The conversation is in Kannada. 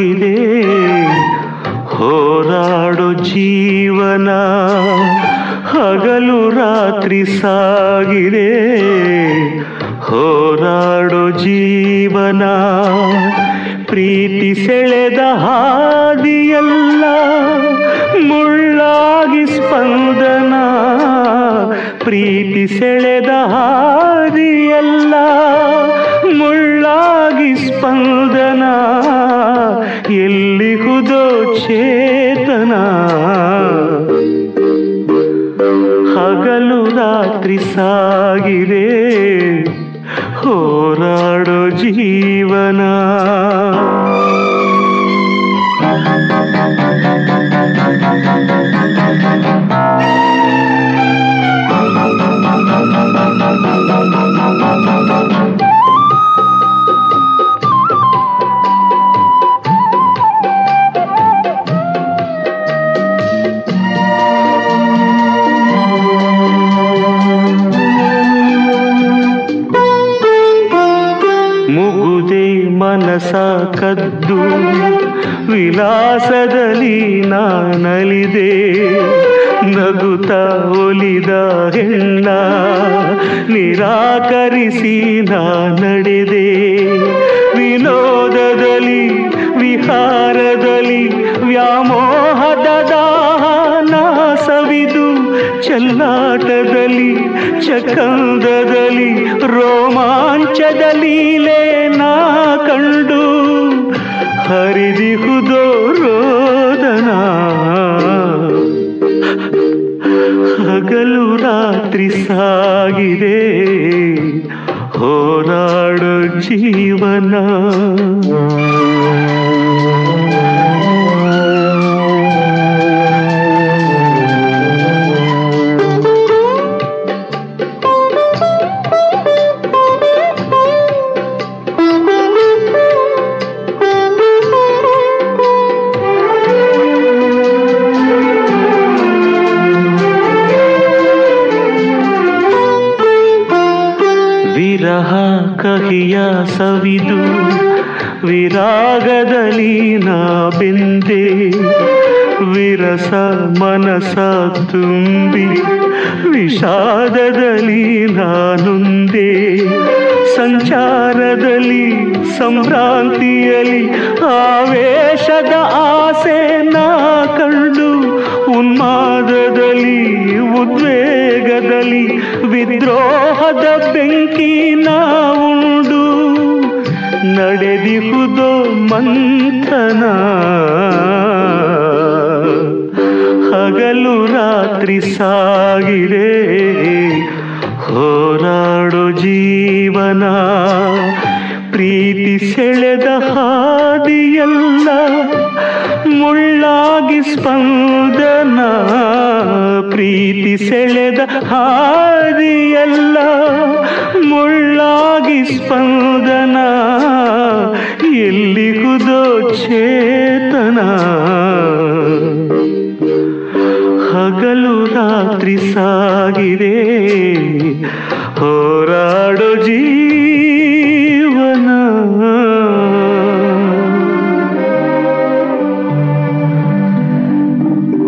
ಸಾಗಿದೆ ಹೋರಾಡೋ ಜೀವನ ಹಗಲು ರಾತ್ರಿ ಸಾಗಿದೆ ಹೋರಾಡೋ ಜೀವನ ಪ್ರೀತಿ ಸೆಳೆದ ಹಾದಿಯಲ್ಲ ಮುಳ್ಳಾಗಿ ಸ್ಪಂದನ ಪ್ರೀತಿ ಸೆಳೆದ ಹಾದಿಯಲ್ಲ ಮುಳ್ಳಾಗಿ ಸ್ಪಂದನ ಎಲ್ಲಿಹುದೋ ಚೇತನ ಹಗಲು ರಾತ್ರಿ ಸಾಗಿದೆ ಹೋರಾಡೋ ಜೀವನ ಮುಗುದೆ ಮನಸ ಕದ್ದು ವಿಲಾಸದಲ್ಲಿ ನಾನಲಿದೆ ನಗುತ್ತ ಒಲಿದ ಹೆಣ್ಣ ನಿರಾಕರಿಸಿ ನಾ ನಡೆದೆ ವಿನೋದದಲ್ಲಿ ವಿಹಾರದಲ್ಲಿ ವ್ಯಾಮೋಹದ ದಾನ ಸವಿದು ಚೆಲ್ಲಾಟದಲ್ಲಿ ಚಕಂದದಲ್ಲಿ ರೋಮಾಂಚದ ಲೀಲೆ ನಾ ಕಂಡು ಹರಿದಿಹುದೋ ರೋದನ ಹಗಲು ರಾತ್ರಿ ಸಾಗಿದೆ ಹೋರಾಡೋ ಜೀವನ ವಿರಹ ಕಹಿಯ ಸವಿದು ವಿರಾಗದಲ್ಲಿ ನಾ ಬೆಂದೆ ವಿರಸ ಮನಸ ತುಂಬಿ ವಿಷಾದದಲ್ಲಿ ನಾನುಂದೆ ಸಂಚಾರದಲ್ಲಿ ಸಂಭ್ರಾಂತಿಯಲ್ಲಿ ಆವೇಶದ ಆಸೆ ನಾ ಕಂಡು ಉನ್ಮಾದದಲ್ಲಿ ಉದ್ವೇಗದಲ್ಲಿ ವಿದ್ರೋಹದ ಬೆಂಕಿ ನಾ ಉಂಡು ನಡೆದಿಹುದೋ ಮಂಥನ ಹಗಲು ರಾತ್ರಿ ಸಾಗಿದೆ ಹೋರಾಡೋ ಜೀವನ ಪ್ರೀತಿ ಸೆಳೆದ ಹಾದಿಯಲ್ಲ ಮುಳ್ಳಾಗಿ ಸ್ಪಂದನ ಪ್ರೀತಿ ಸೆಳೆದ ಹಾದಿಯಲ್ಲ ಮುಳ್ಳಾಗಿ ಸ್ಪಂದನ ಎಲ್ಲಿಗುದೋ ಚೇತನ ಹಗಲು ರಾತ್ರಿ ಸಾಗಿದೆ ಹೋರಾಡೋ